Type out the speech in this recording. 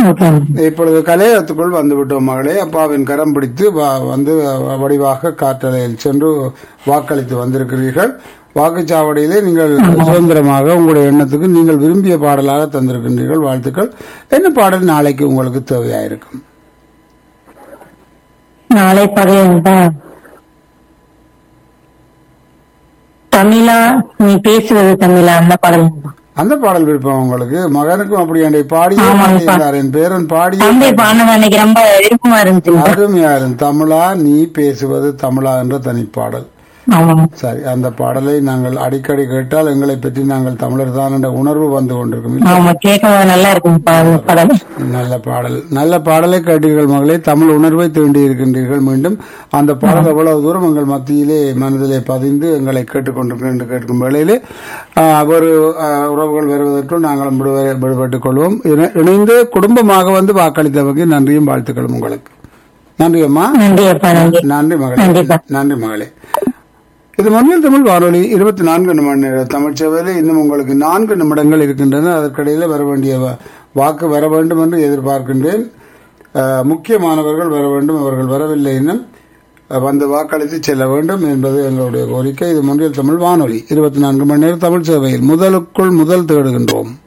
Okay இப்பொழுது கலையகத்துக்குள் வந்து விட்டோம் மகளே அப்பாவின் கரம் பிடித்து வ- வந்து வடிவாக காற்றலையில் சென்று வாக்களித்து வந்திருக்கிறீர்கள் வாக்குச்சாவடியிலே நீங்கள் சுதந்திரமாக உங்களுடைய எண்ணத்துக்கு நீங்கள் விரும்பிய பாடலாக தந்திருக்கின்றீர்கள் வாழ்த்துக்கள் என்ன பாடல் நாளைக்கு உங்களுக்கு தேவையாயிருக்கும் நாளை பகையன்தான் தமிழா நீ பேசுவது தமிழா அந்த பாடல் தான். அந்த பாடல் விருப்பம் உங்களுக்கு மகனுக்கும் அப்படி என்னை பாடியே ஆமாம், பாடியிருந்தார் என் பேரன் பாடியே தம்பி பாடினது அன்னைக்கு ரொம்ப விருப்பமா இருந்துச்சு அருமையாரும் தமிழா நீ பேசுவது தமிழா என்ற தனிப்பாடல் ஆமாம் சரி அந்த பாடலை நாங்கள் அடிக்கடி கேட்டால் எங்களை பற்றி நாங்கள் தமிழர் தான் என்ற உணர்வு வந்து கொண்டிருக்கும் இல்லையா? ஆமா கேட்கும் நல்லா இருக்கும் பா- அந்த பாடல் நல்ல பாடல் நல்ல பாடலை கேட்டீர்கள் மகளே தமிழ் உணர்வை தூண்டி இருக்கின்றீர்கள் மீண்டும் அந்த பாடல் எவ்வளவு தூரம் எங்கள் மத்தியிலே மனதிலே பதிந்து எங்களை கேட்டுக்கொண்டிருக்கிறோம் என்று கேட்கும் வேளையிலே ஆஹ், ஒரு ஆஹ், உறவுகள் வருவதற்குள் நாங்களும் விடுவ- விடுபட்டுக் கொள்வோம் இணை- இணைந்து குடும்பமாக வந்து வாக்களித்தவங்க நன்றியும் வாழ்த்துக்களும் உங்களுக்கு நன்றி அம்மா நன்றி அப்பா நன்றி நன்றி மகளே கண்டிப்பா. நன்றி மகளே இது மண்ணில் தமிழ் வானொலி இருபத்தி நான்கு மணி நேர தமிழ் சேவையில் இன்னும் உங்களுக்கு நான்கு நிமிடங்கள் இருக்கின்றன அதற்கிடையில் வர வேண்டிய வ- வாக்கு வர வேண்டும் என்று எதிர்பார்க்கின்றேன் அஹ், முக்கியமானவர்கள் வர வேண்டும் அவர்கள் வரவில்லை இன்னும் அஹ், வந்து வாக்களித்து செல்ல வேண்டும் என்பது எங்களுடைய கோரிக்கை இது மொழியில் தமிழ் வானொலி இருபத்தி நான்கு மணி நேர தமிழ் சேவையில் முதலுக்குள் முதல் தேடுகின்றோம்